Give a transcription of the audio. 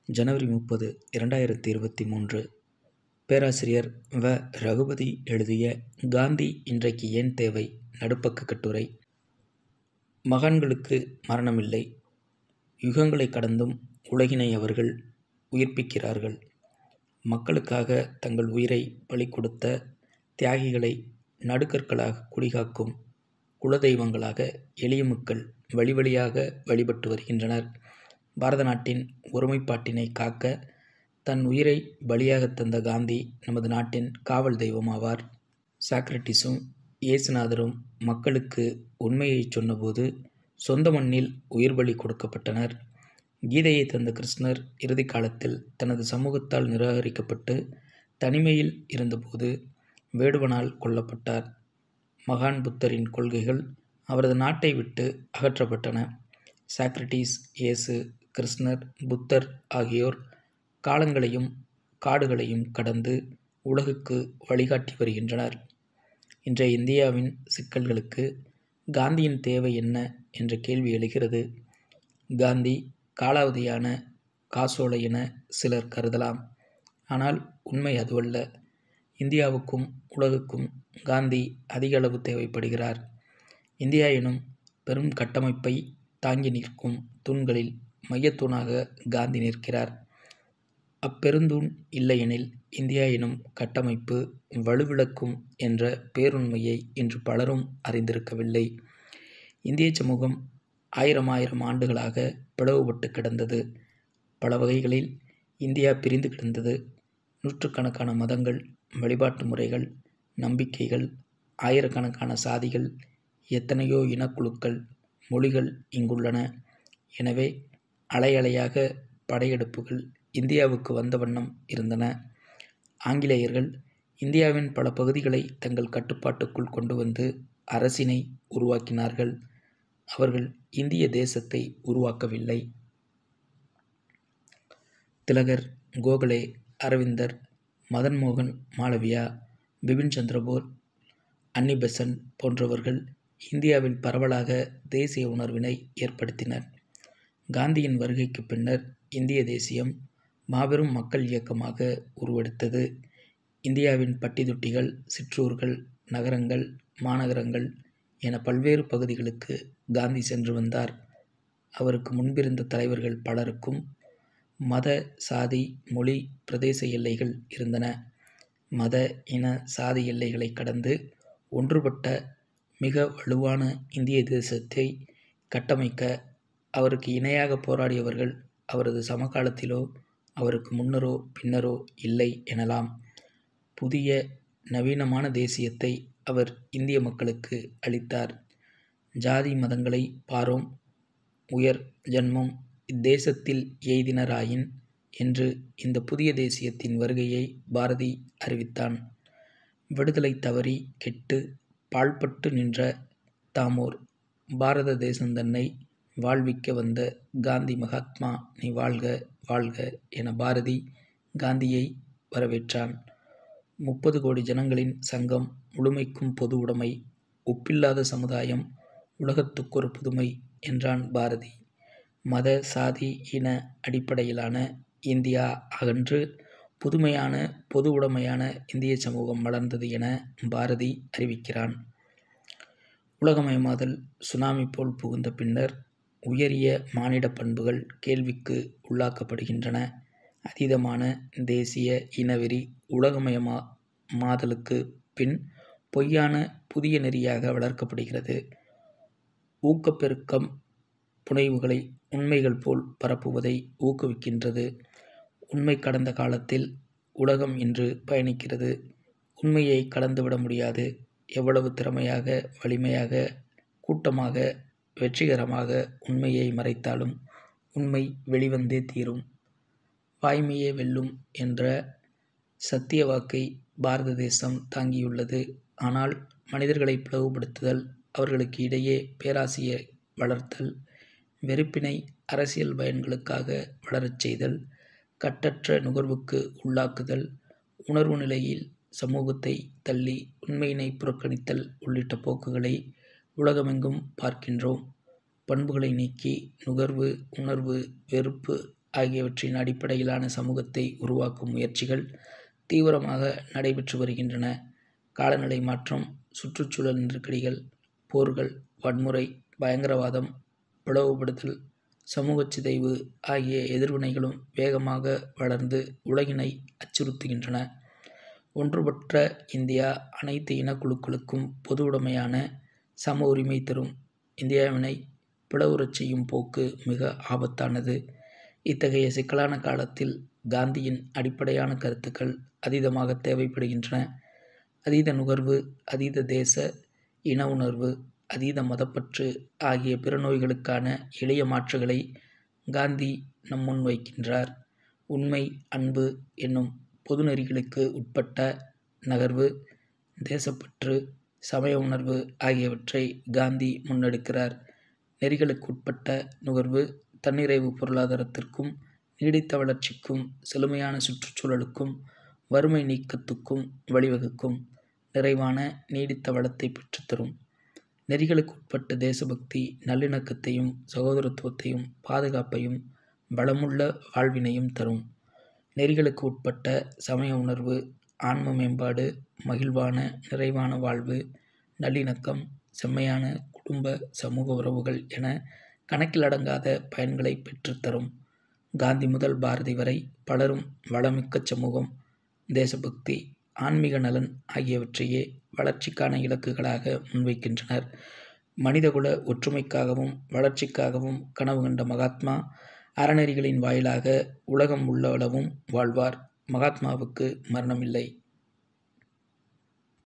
ஜனவரி முப்பது இரண்டாயிரத்தி இருபத்தி மூன்று பேராசிரியர் வ ரகுபதி எழுதிய காந்தி இன்றைக்கு ஏன் தேவை நடுப்பக்க கட்டுரை மகான்களுக்கு மரணமில்லை யுகங்களை கடந்தும் உலகினை அவர்கள் உயிர்ப்பிக்கிறார்கள் மக்களுக்காக தங்கள் உயிரை பலி கொடுத்த தியாகிகளை நடுக்கற்களாக குடிகாக்கும் குலதெய்வங்களாக எளிய மக்கள் வழி வழியாக வழிபட்டு வருகின்றனர் பாரத நாட்டின் ஒருமைப்பாட்டினை காக்க தன் உயிரை பலியாக தந்த காந்தி நமது நாட்டின் காவல் தெய்வமாவார் சாக்ரட்டிஸும் இயேசுநாதரும் மக்களுக்கு உண்மையை சொன்னபோது சொந்த மண்ணில் உயிர் பலி கொடுக்கப்பட்டனர் கீதையை தந்த கிருஷ்ணர் இறுதி காலத்தில் தனது சமூகத்தால் நிராகரிக்கப்பட்டு தனிமையில் இருந்தபோது வேடுவனால் கொல்லப்பட்டார் மகான் புத்தரின் கொள்கைகள் அவரது நாட்டை விட்டு அகற்றப்பட்டன சாக்ரட்டிஸ் இயேசு கிருஷ்ணர் புத்தர் ஆகியோர் காலங்களையும் காடுகளையும் கடந்து உலகுக்கு வழிகாட்டி வருகின்றனர் இன்றைய இந்தியாவின் சிக்கல்களுக்கு காந்தியின் தேவை என்ன என்ற கேள்வி எழுகிறது காந்தி காலாவதியான காசோலை என சிலர் கருதலாம் ஆனால் உண்மை அதுவல்ல இந்தியாவுக்கும் உலகுக்கும் காந்தி அதிக அளவு தேவைப்படுகிறார் இந்தியா எனும் பெரும் கட்டமைப்பை தாங்கி நிற்கும் தூண்களில் மையத்தூணாக காந்தி நிற்கிறார் அப்பெருந்தூண் இல்லையெனில் இந்தியா எனும் கட்டமைப்பு வலுவிழக்கும் என்ற பேருண்மையை இன்று பலரும் அறிந்திருக்கவில்லை இந்திய சமூகம் ஆயிரம் ஆயிரம் ஆண்டுகளாக பிளவுபட்டு கிடந்தது பல வகைகளில் இந்தியா பிரிந்து கிடந்தது நூற்றுக்கணக்கான மதங்கள் வழிபாட்டு முறைகள் நம்பிக்கைகள் ஆயிரக்கணக்கான சாதிகள் எத்தனையோ இனக்குழுக்கள் மொழிகள் இங்குள்ளன எனவே அலை அலையாக படையெடுப்புகள் இந்தியாவுக்கு வந்த வண்ணம் இருந்தன ஆங்கிலேயர்கள் இந்தியாவின் பல பகுதிகளை தங்கள் கட்டுப்பாட்டுக்குள் கொண்டு வந்து அரசினை உருவாக்கினார்கள் அவர்கள் இந்திய தேசத்தை உருவாக்கவில்லை திலகர் கோகலே அரவிந்தர் மதன் மோகன் மாளவியா பிபின் சந்திரபோர் அன்னி பெசன்ட் போன்றவர்கள் இந்தியாவில் பரவலாக தேசிய உணர்வினை ஏற்படுத்தினர் காந்தியின் வருகைக்கு பின்னர் இந்திய தேசியம் மாபெரும் மக்கள் இயக்கமாக உருவெடுத்தது இந்தியாவின் பட்டிதொட்டிகள் சிற்றூர்கள் நகரங்கள் மாநகரங்கள் என பல்வேறு பகுதிகளுக்கு காந்தி சென்று வந்தார் அவருக்கு முன்பிருந்த தலைவர்கள் பலருக்கும் மத சாதி மொழி பிரதேச எல்லைகள் இருந்தன மத இன சாதி எல்லைகளை கடந்து ஒன்றுபட்ட மிக வலுவான இந்திய தேசத்தை கட்டமைக்க அவருக்கு இணையாக போராடியவர்கள் அவரது சமகாலத்திலோ அவருக்கு முன்னரோ பின்னரோ இல்லை எனலாம் புதிய நவீனமான தேசியத்தை அவர் இந்திய மக்களுக்கு அளித்தார் ஜாதி மதங்களை பாரோம் உயர் ஜன்மம் இத்தேசத்தில் எய்தினராயின் என்று இந்த புதிய தேசியத்தின் வருகையை பாரதி அறிவித்தான் விடுதலை தவறி கெட்டு பாழ்பட்டு நின்ற தாமோர் பாரத தேசந்தன்னை வாழ்விக்க வந்த காந்தி மகாத்மா நீ வாழ்க வாழ்க என பாரதி காந்தியை வரவேற்றான் முப்பது கோடி ஜனங்களின் சங்கம் முழுமைக்கும் பொது உடைமை ஒப்பில்லாத சமுதாயம் உலகத்துக்கொரு புதுமை என்றான் பாரதி மத சாதி இன அடிப்படையிலான இந்தியா அகன்று புதுமையான பொது உடைமையான இந்திய சமூகம் வளர்ந்தது என பாரதி அறிவிக்கிறான் உலகமயமாதல் சுனாமி போல் புகுந்த பின்னர் உயரிய மானிட பண்புகள் கேள்விக்கு உள்ளாக்கப்படுகின்றன அதீதமான தேசிய இனவெறி உலகமயமா மாதலுக்கு பின் பொய்யான புதிய நெறியாக வளர்க்கப்படுகிறது ஊக்கப்பெருக்கம் புனைவுகளை உண்மைகள் போல் பரப்புவதை ஊக்குவிக்கின்றது உண்மை கடந்த காலத்தில் உலகம் இன்று பயணிக்கிறது உண்மையை கடந்துவிட முடியாது எவ்வளவு திறமையாக வலிமையாக கூட்டமாக வெற்றிகரமாக உண்மையை மறைத்தாலும் உண்மை வெளிவந்தே தீரும் வாய்மையே வெல்லும் என்ற சத்திய வாக்கை பாரத தேசம் தாங்கியுள்ளது ஆனால் மனிதர்களை பிளவுபடுத்துதல் அவர்களுக்கு இடையே பேராசியை வளர்த்தல் வெறுப்பினை அரசியல் பயன்களுக்காக வளரச் செய்தல் கட்டற்ற நுகர்வுக்கு உள்ளாக்குதல் உணர்வு நிலையில் சமூகத்தை தள்ளி உண்மையினை புறக்கணித்தல் உள்ளிட்ட போக்குகளை உலகமெங்கும் பார்க்கின்றோம் பண்புகளை நீக்கி நுகர்வு உணர்வு வெறுப்பு ஆகியவற்றின் அடிப்படையிலான சமூகத்தை உருவாக்கும் முயற்சிகள் தீவிரமாக நடைபெற்று வருகின்றன காலநிலை மாற்றம் சுற்றுச்சூழல் நெருக்கடிகள் போர்கள் வன்முறை பயங்கரவாதம் பிளவுபடுதல் சமூக சிதைவு ஆகிய எதிர்வினைகளும் வேகமாக வளர்ந்து உலகினை அச்சுறுத்துகின்றன ஒன்றுபட்ட இந்தியா அனைத்து இனக்குழுக்களுக்கும் பொது உடைமையான சம உரிமை தரும் இந்தியாவினை பிளவுறச் செய்யும் போக்கு மிக ஆபத்தானது இத்தகைய சிக்கலான காலத்தில் காந்தியின் அடிப்படையான கருத்துக்கள் அதீதமாக தேவைப்படுகின்றன அதீத நுகர்வு அதீத தேச இன உணர்வு அதீத மதப்பற்று ஆகிய பிற நோய்களுக்கான எளிய மாற்றுகளை காந்தி நம் முன் வைக்கின்றார் உண்மை அன்பு என்னும் பொது நெறிகளுக்கு உட்பட்ட நகர்வு தேசப்பற்று சமய உணர்வு ஆகியவற்றை காந்தி முன்னெடுக்கிறார் நெறிகளுக்கு உட்பட்ட நுகர்வு தன்னிறைவு பொருளாதாரத்திற்கும் நீடித்த வளர்ச்சிக்கும் செழுமையான சுற்றுச்சூழலுக்கும் வறுமை நீக்கத்துக்கும் வழிவகுக்கும் நிறைவான நீடித்த வளத்தை பெற்றுத்தரும் நெறிகளுக்கு உட்பட்ட தேசபக்தி நல்லிணக்கத்தையும் சகோதரத்துவத்தையும் பாதுகாப்பையும் பலமுள்ள வாழ்வினையும் தரும் நெறிகளுக்கு உட்பட்ட சமய உணர்வு ஆன்ம மேம்பாடு மகிழ்வான நிறைவான வாழ்வு நல்லிணக்கம் செம்மையான குடும்ப சமூக உறவுகள் என கணக்கிலடங்காத பயன்களை பெற்றுத்தரும் காந்தி முதல் பாரதி வரை பலரும் வளமிக்க சமூகம் தேசபக்தி ஆன்மீக நலன் ஆகியவற்றையே வளர்ச்சிக்கான இலக்குகளாக முன்வைக்கின்றனர் மனிதகுல ஒற்றுமைக்காகவும் வளர்ச்சிக்காகவும் கனவு கண்ட மகாத்மா அறநெறிகளின் வாயிலாக உலகம் உள்ளளவும் வாழ்வார் மகாத்மாவுக்கு மரணமில்லை